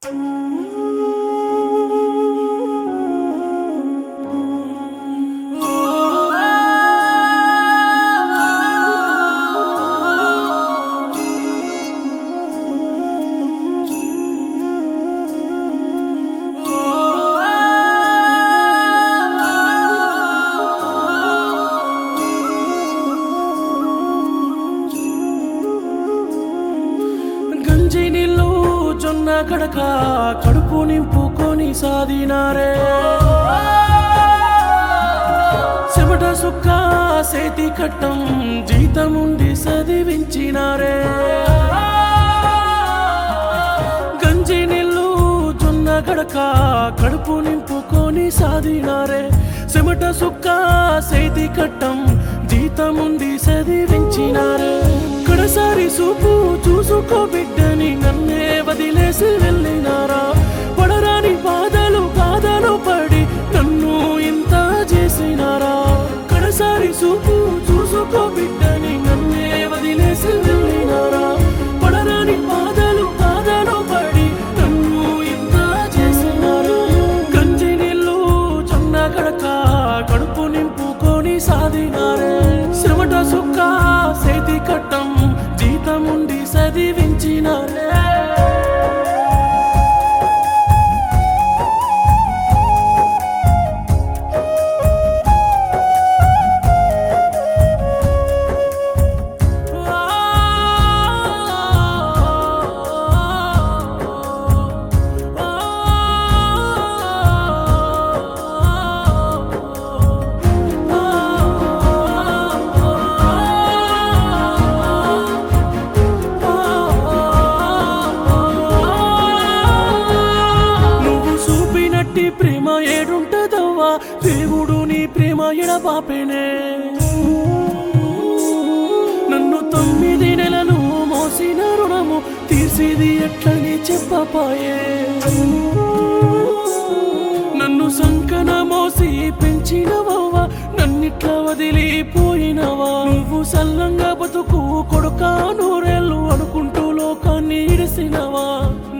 గంజి నీళ్ళు జొన్న కడక కడుపు నింపుకొని సాదినారే చెమట సుక్క సేతి కట్టం జీతముండి చదివించినారే గంజి నీళ్ళు జొన్న కడక కడుపు నింపుకొని సాదినారే చెమట సుక్క సేతి కట్టం జీతముండి చదివించినారే కడసారి సూపు చూసుకో బిడ్డని నన్నే వదిలేసి వెళ్ళినారా పడరాని బాధలు కాదలు పడి నన్ను ఇంత చేసినారా కడసారి సూపు చూసుకో బిడ్డని నన్నే వదిలేసి వెళ్ళినారా పడరాని బాధలు కాదలు పడి నన్ను ఇంత చేసినారా గంజి నీళ్ళు జొన్న కడక కడుపు నింపుకొని సాదినారే శ్రమట సుక్క సేతి కట్టం జీతముండి చదివించినారే నువ్వు చూపినట్టి ప్రేమ ఏడుంటదవ్వా దేవుడు నీ ప్రేమ ఎడబాపేనే నన్ను తొమ్మిది నెలలు మోసిన రుణము తీర్చిది ఎట్లని చెప్పపాయే నన్ను సంకన మోసి పెంచినవవ్వా నన్నిట్లా వదిలిపోయినవా నువ్వు సల్లంగా బతుకు కొడుక నూరేళ్ళు అనుకుంటూ లోకాన్ని ఇడిసినవా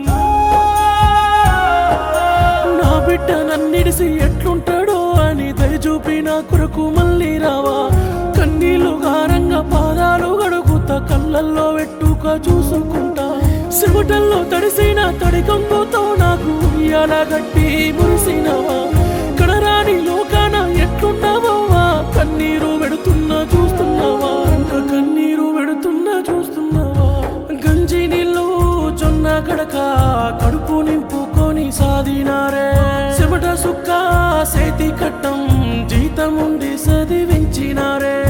నా బిడ్డ నన్నిడిసి ఎట్లుంటాడో అని దయచూపి నా కొరకు మళ్ళీ రావా కన్నీళ్లు గారంగా పాదాలు గడుగుతా కళ్ళల్లో వెట్టుక చూసుకుంటా చెమటల్లో తడిసిన తడి కంపుతో నాకు ఇయాల గట్టి మురిసినవా కడరాని లోకాన ఎట్లున్నావా కన్నీరు పెడుతున్నా చూస్తున్నావా ఇంకా కన్నీరు పెడుతున్నా చూస్తున్నావా గంజి నీళ్ళు జొన్న కడక కడుపు నింపుకొని సాదినారే చెమట సుక్క సేతి కట్టం జీతముండి చదివించినారే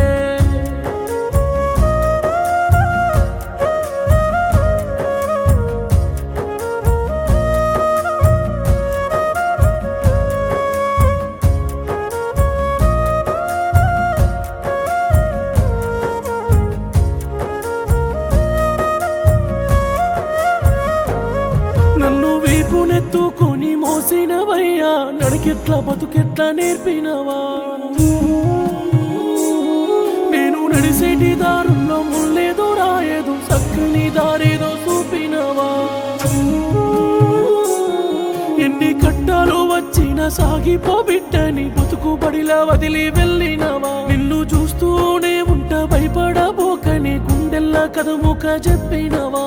నన్ను వీపునెత్తుకొని మోసినవయ్యా నడికెట్లా బతుకెట్లా నేర్పినవా నేను నడిసేటి దారుల్లో ముల్లేదో రాయేదో చక్కని దారేదో చూపినవా ఎన్ని కట్టాలు వచ్చిన సాగిపో బిడ్డని బతుకు బడిలా వదిలి వెళ్ళినవా నిన్ను చూస్తూనే ఉంట భయపడబోకని గుండెల్లా కదముక చెప్పినవా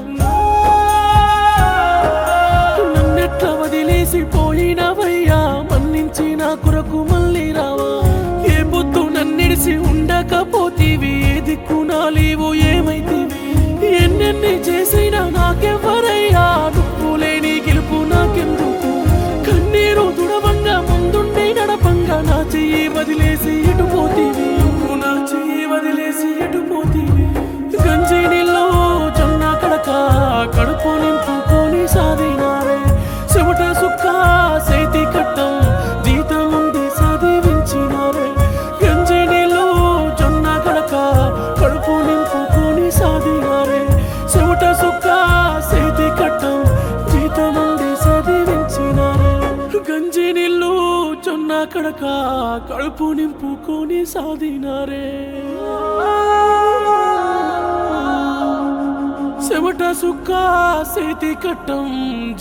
నన్నెట్లా వదిలేసి పోయినవయ్యా మన్నించి నా కొరకు మళ్ళీ రావా ఏ పొద్దు నన్నిడిసి ఉండకపోతీవి ఏ దిక్కు నా లేవు ఏమైతేవి ఎన్నెన్ని చేసినా నాకెవ్వరయ్యా నువ్వు లేని గెలుపు నాకెందుకు కన్నీరు దుడవంగా ముందుండి నడపంగా నా చెయ్యి వదిలేసి ఎటు పోతీవి నువ్వు నా చెయ్యి వదిలేసి ఎటు పోతీవి గంజి నీళ్ళు జొన్న కడక కడుపు నింపుకొని సాదినారే చెమట సుక్క సేతి కట్టం జీతం ఉంది చదివించినారే గంజి నీళ్ళు జొన్న కడక కడుపు నింపుకొని సాదినారే చెమట సుక్క సేతి కట్టం జీతం ఉంది చదివించినారే గంజి నీళ్ళు జొన్న కడక కడుపు నింపుకొని సాదినారే చెమట సుక్క సేతి కట్టం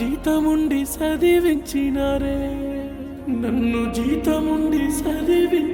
జీతముండి చదివించినారే నన్ను జీతముండి చదివించినారే